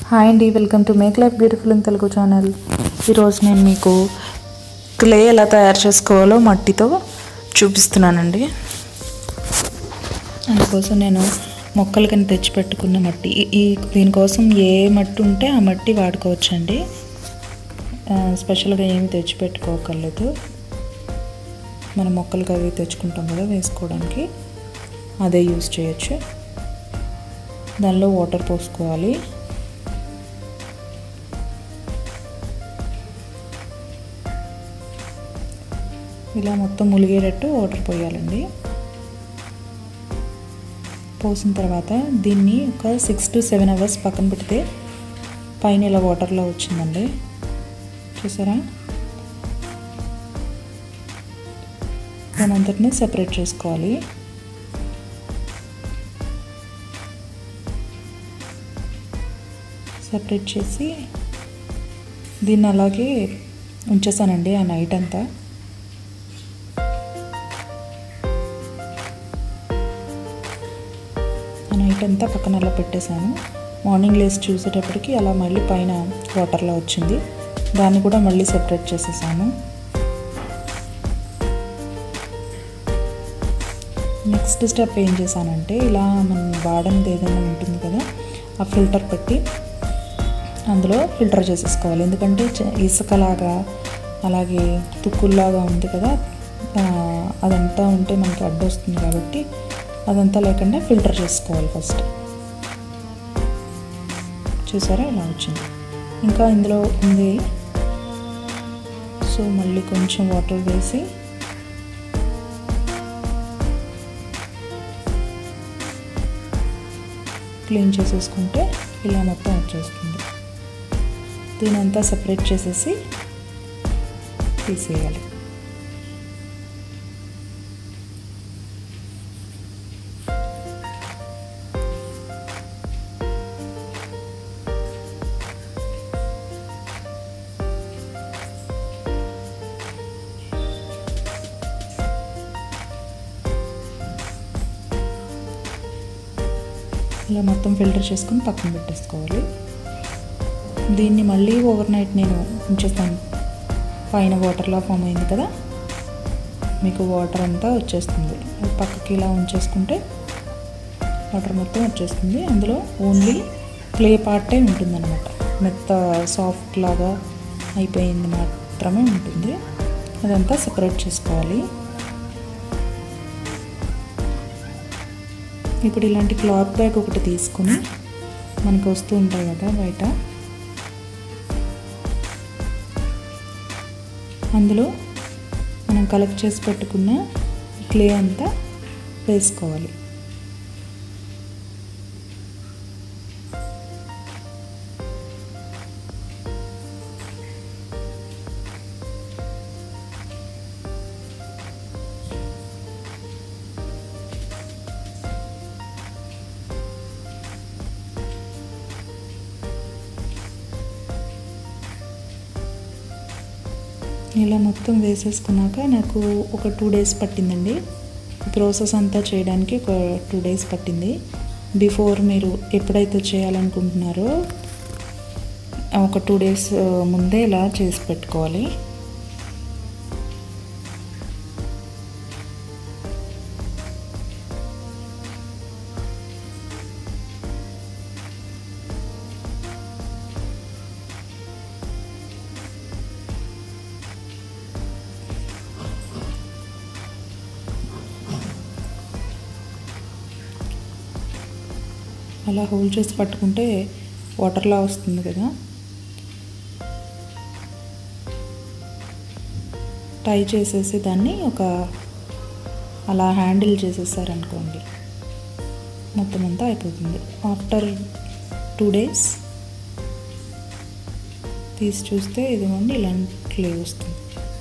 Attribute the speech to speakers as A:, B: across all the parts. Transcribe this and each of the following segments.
A: hi అండి welcome to make life beautiful in Telugu channel ఈరోజు నేను మీకు క్లే ఎలా తయారు చేసుకోవాలో మట్టితో చూపిస్తున్నానండి అందుకోసం నేను మొక్కలకని తెచ్చిపెట్టుకున్న మట్టి ఈ- ఈ దీనికోసం ఏ మట్టి ఉంటే ఆ మట్టి వాడుకోవచ్చండి ఆ, స్పెషల్గా ఏమి తెచ్చిపెట్టుకోకర్లేదు మనం మొక్కలకి అవి తెచ్చుకుంటాం కదా వేసుకోవడానికి అదే యూస్ చేయొచ్చు దానిలో వాటర్ పోసుకోవాలి ఇలా మొత్తం ములిగేటట్టు వాటర్ పోయాలండి పోసిన తర్వాత దీన్ని ఒక సిక్స్ టు సెవెన్ అవర్స్ పక్కన పెడితే పైన ఇలా వాటర్లో వచ్చిందండి చూసారా దాని అంతటిని సెపరేట్ చేసుకోవాలి సెపరేట్ చేసి దీన్ని అలాగే ఉంచేసానండి ఆ నైట్ అంతా ఆ నైట్ అంతా పక్కన అలా పెట్టేశాను మార్నింగ్ లేసి చూసేటప్పటికి అలా మళ్ళీ పైన వాటర్లో వచ్చింది దాన్ని కూడా మళ్ళీ సెపరేట్ చేసేసాను నెక్స్ట్ స్టెప్ ఏం చేశానంటే ఇలా మనం వాడనిది ఏదైనా ఉంటుంది కదా ఆ ఫిల్టర్ పెట్టి అందులో ఫిల్టర్ చేసేసుకోవాలి ఎందుకంటే చ- ఇసుకలాగా అలాగే తుక్కుల్లాగా ఉంది కదా ఆ, అదంతా ఉంటే మనకి అడ్డొస్తుంది కాబట్టి అదంతా లేకుండా ఫిల్టర్ చేసుకోవాలి ఫస్ట్ చూసారా ఇలా వచ్చింది ఇంకా ఇందులో ఉంది సో మళ్ళీ కొంచెం వాటర్ వేసి క్లీన్ చేసేసుకుంటే ఇలా మొత్తం వచ్చేస్తుంది దీని అంతా సపరేట్ చేసేసి తీసేయాలి ఇలా మొత్తం ఫిల్టర్ చేసుకుని పక్కన పెట్టేసుకోవాలి దీన్ని మళ్ళీ ఓవర్ నైట్ నేను ఉంచేస్తాను పైన వాటర్లా ఫామ్ అయింది కదా మీకు వాటర్ అంతా వచ్చేస్తుంది అది పక్కకి ఇలా ఉంచేసుకుంటే వాటర్ మొత్తం వచ్చేస్తుంది అందులో ఓన్లీ క్లే పార్టే ఉంటుందన్నమాట మెత్త సాఫ్ట్ లాగా అయిపోయింది మాత్రమే ఉంటుంది అదంతా సెపరేట్ చేసుకోవాలి ఇప్పుడు ఇలాంటి క్లాత్ బ్యాగ్ ఒకటి తీసుకుని మనకు వస్తూ ఉంటాయి కదా బయట అందులో మనం కలెక్ట్ చేసి పెట్టుకున్న క్లే అంతా వేసుకోవాలి ఇలా మొత్తం వేసేసుకున్నాక నాకు ఒక టూ డేస్ పట్టిందండి ఈ ప్రాసెస్ అంతా చేయడానికి ఒక టూ డేస్ పట్టింది బిఫోర్ మీరు ఎప్పుడైతే చేయాలనుకుంటున్నారో ఒక టూ డేస్ ముందే ఇలా చేసి పెట్టుకోవాలి అలా హోల్డ్ చేసి పట్టుకుంటే వాటర్లా వస్తుంది కదా టై చేసేసి దాన్ని ఒక అలా హ్యాండిల్ చేసేసారనుకోండి మొత్తం అంతా అయిపోతుంది ఆఫ్టర్ టూ డేస్ తీసి చూస్తే ఇదిగోండి ఇలాంటి క్లే వస్తుంది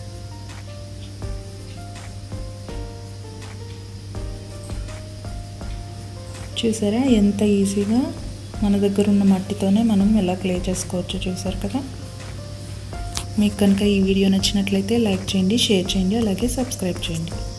A: చూసారా ఎంత ఈజీగా మన దగ్గర ఉన్న మట్టితోనే మనం ఎలా క్లే చేసుకోవచ్చో చూసారు కదా మీకు కనుక ఈ వీడియో నచ్చినట్లయితే లైక్ చేయండి షేర్ చేయండి అలాగే సబ్స్క్రైబ్ చేయండి